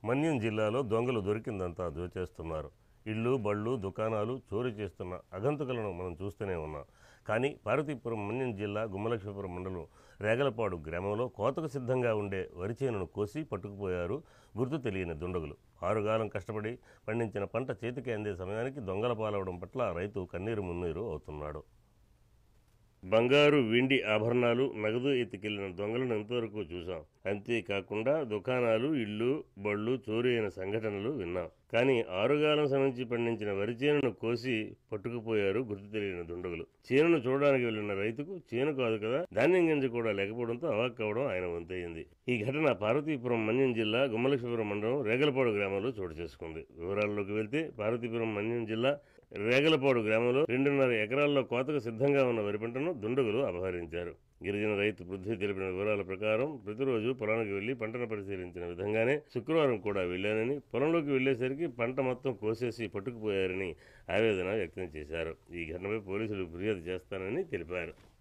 మన్యం జిల్లాలో దొంగలు దొరికిందంతా దోచేస్తున్నారు ఇళ్ళు బళ్ళు దుకాణాలు చోరీ చేస్తున్న అగంతకులను మనం చూస్తూనే ఉన్నాం కానీ పార్వతీపురం మన్యం జిల్లా గుమ్మలక్ష్మీపురం మండలం రేగలపాడు గ్రామంలో కోతకు సిద్ధంగా ఉండే వరి చేనును కోసి పట్టుకుపోయారు గుర్తు తెలియని దుండగులు ఆరుగాలం కష్టపడి పండించిన పంట చేతికి అందే సమయానికి దొంగల పాలవడం పట్ల రైతు కన్నీరు మున్నీరు అవుతున్నాడు బంగారు వెండి ఆభరణాలు నగదు ఎత్తుకెళ్లిన దొంగలను ఎంతవరకు చూసాం అంతేకాకుండా దుకాణాలు ఇళ్ళు బళ్ళు చోరీ అయిన సంఘటనలు విన్నాం కానీ ఆరుగాలం సంబంధించి పండించిన వరి చేనును కోసి పట్టుకుపోయారు గుర్తు తెలియని దుండగులు చేనును చూడడానికి వెళ్లిన రైతుకు చేను కాదు కదా ధాన్యం గింజ కూడా లేకపోవడంతో అవాక్ కావడం ఆయన వంతయింది ఈ ఘటన పార్వతీపురం మన్యం జిల్లా గుమ్మలక్ష్మీపురం మండలం రేగలపాడు గ్రామంలో చోటు చేసుకుంది వివరాల్లోకి వెళ్తే పార్వతీపురం మన్యం జిల్లా రేగలపాడు గ్రామంలో రెండున్నర ఎకరాల్లో కోతకు సిద్ధంగా ఉన్న వరి పంటను దుండగులు అపహరించారు గిరిజన రైతు పృథ్వీ తెలిపిన వివరాల ప్రకారం ప్రతిరోజు పొలానికి వెళ్లి పంటను పరిశీలించిన విధంగానే శుక్రవారం కూడా వెళ్లానని పొలంలోకి వెళ్లేసరికి పంట మొత్తం కోసేసి పట్టుకుపోయారని ఆవేదన వ్యక్తం చేశారు ఈ ఘటనపై పోలీసులు ఫిర్యాదు చేస్తానని తెలిపారు